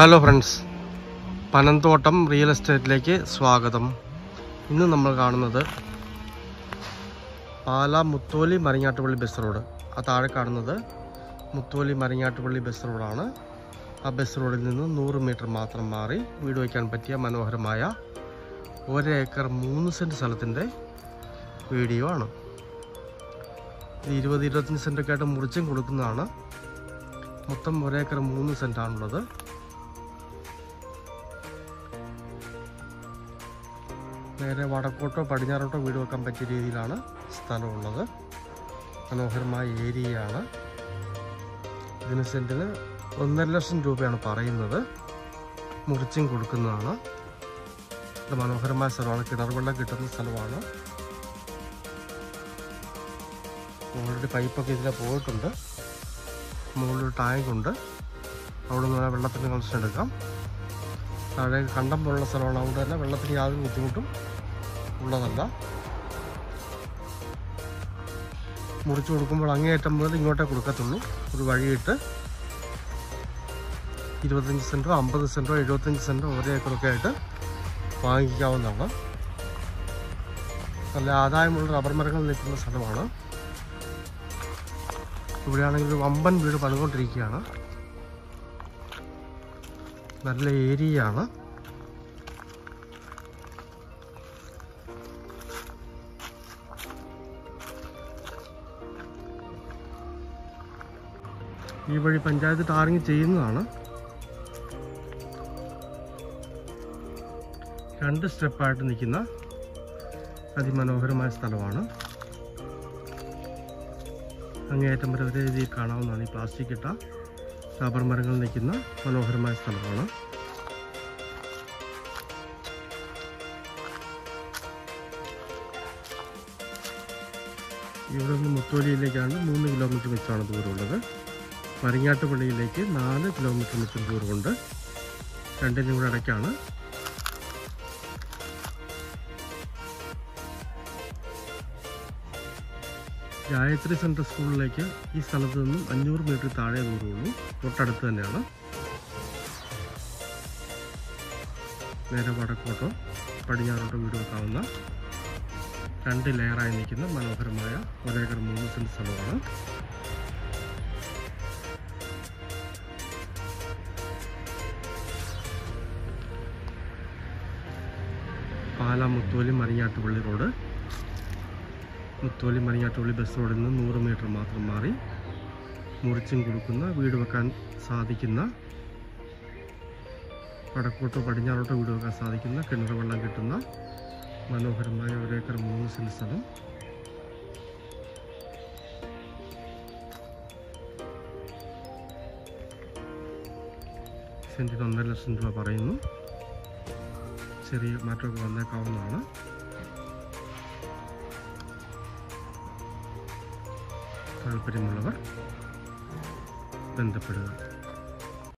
hello friends Panamthottam real എസ്റ്റേറ്റിലേക്ക് സ്വാഗതം ഇന്ന് നമ്മൾ കാണുന്നത് പാല മുത്തോലി മരിങ്ങാട്ടുപള്ളി ബസ് റോഡ് ആ താഴെ കാണുന്നത് മുത്തോലി മരിങ്ങാട്ടുപള്ളി ബസ് റോഡാണ് ആ ബസ് റോഡിൽ നിന്ന് നൂറ് മീറ്റർ മാത്രം മാറി വീട് വയ്ക്കാൻ പറ്റിയ മനോഹരമായ ഒരേക്കർ മൂന്ന് സെൻറ്റ് സ്ഥലത്തിൻ്റെ വീഡിയോ ആണ് ഇത് ഇരുപത് ഇരുപത്തഞ്ച് സെൻറ്റൊക്കെ ആയിട്ട് മുറിച്ചും കൊടുക്കുന്നതാണ് മൊത്തം ഒരേക്കർ മൂന്ന് സെൻറ്റാണുള്ളത് നേരെ വടക്കോട്ടോ പടിഞ്ഞാറോട്ടോ വീട് വെക്കാൻ പറ്റിയ രീതിയിലാണ് സ്ഥലമുള്ളത് മനോഹരമായ ഏരിയയാണ് ഇതിന് സെൻറ്റിന് ഒന്നര ലക്ഷം രൂപയാണ് പറയുന്നത് മുറിച്ചും കൊടുക്കുന്നതാണ് ഇത് മനോഹരമായ സ്ഥലമാണ് കിണർ വെള്ളം കിട്ടുന്ന സ്ഥലമാണ് ഓൾറെഡി പൈപ്പൊക്കെ ഇതിലെ പോയിട്ടുണ്ട് മുകളിൽ ടാങ്ക് ഉണ്ട് അവിടെ നിന്ന് വെള്ളത്തിന് കണക്ഷൻ എടുക്കാം താഴെ കണ്ടം പോലുള്ള സ്ഥലമാണ് അതുകൊണ്ട് തന്നെ വെള്ളത്തിന് യാതൊരു ബുദ്ധിമുട്ടും ഉള്ളതല്ല മുറിച്ച് കൊടുക്കുമ്പോൾ അങ്ങേയറ്റം മുതൽ ഇങ്ങോട്ടേ കൊടുക്കത്തുള്ളൂ ഒരു വഴിയിട്ട് ഇരുപത്തഞ്ച് സെൻറ്റോ അമ്പത് സെൻറ്റോ എഴുപത്തഞ്ച് സെൻറ്റോ ഒരു ഏക്കറൊക്കെ ആയിട്ട് വാങ്ങിക്കാവുന്നതാണ് നല്ല ആദായമുള്ള റബ്ബർ മരങ്ങൾ നിൽക്കുന്ന സ്ഥലമാണ് ഇവിടെയാണെങ്കിൽ ഒരു വമ്പൻ വീട് പണിതുകൊണ്ടിരിക്കുകയാണ് നല്ല ഏരിയയാണ് ഈ വഴി പഞ്ചായത്ത് ടാറിങ് ചെയ്യുന്നതാണ് രണ്ട് സ്റ്റെപ്പായിട്ട് നിൽക്കുന്ന അതിമനോഹരമായ സ്ഥലമാണ് അങ്ങേയറ്റം വരെ ഒരേ രീതിയിൽ കാണാവുന്നതാണ് ഈ പ്ലാസ്റ്റിക് ഇട്ട റബ്ബർ മരങ്ങൾ നിൽക്കുന്ന മനോഹരമായ സ്ഥലമാണ് ഇവിടെ നിന്ന് മുത്തോലിയിലേക്കാണ് മൂന്ന് കിലോമീറ്റർ വെച്ചാണ് ദൂരമുള്ളത് മരിങ്ങാട്ടുപള്ളിയിലേക്ക് നാല് കിലോമീറ്റർ വെച്ചും ദൂരമുണ്ട് രണ്ടിനും കൂടെ ഇടയ്ക്കാണ് ഗായത്രി സെൻട്രൽ സ്കൂളിലേക്ക് ഈ സ്ഥലത്ത് നിന്നും അഞ്ഞൂറ് മീറ്റർ താഴെ ദൂരമുള്ളൂ തൊട്ടടുത്ത് തന്നെയാണ് നേരെ വടക്കോട്ടോ പടിഞ്ഞാറോട്ടോ വീട് വെക്കാവുന്ന രണ്ട് ലെയറായി നിൽക്കുന്ന മനോഹരമായ ഒരേക്കർ മൂന്ന് സെൻറ്റ് സ്ഥലമാണ് പാല മുത്തോലി മരിങ്ങാട്ടുപള്ളി റോഡ് മുത്തോലി മരിങ്ങാട്ടുപള്ളി ബസ് റോഡിൽ നിന്ന് നൂറ് മീറ്റർ മാത്രം മാറി മുറിച്ചും കൊടുക്കുന്ന വീട് വെക്കാൻ സാധിക്കുന്ന വടക്കോട്ടോ പടിഞ്ഞാറോട്ടോ വീട് വെക്കാൻ സാധിക്കുന്ന കിണർ വെള്ളം കിട്ടുന്ന മനോഹരമായ ഒരേക്കർ മൂന്ന് സെൻറ്റ് സ്ഥലം സെൻറ്റിന് ഒന്നര ലക്ഷം രൂപ പറയുന്നു ചെറിയ മാറ്റമൊക്കെ വന്നേക്കാവുന്നതാണ് താല്പര്യമുള്ളവർ ബന്ധപ്പെടുക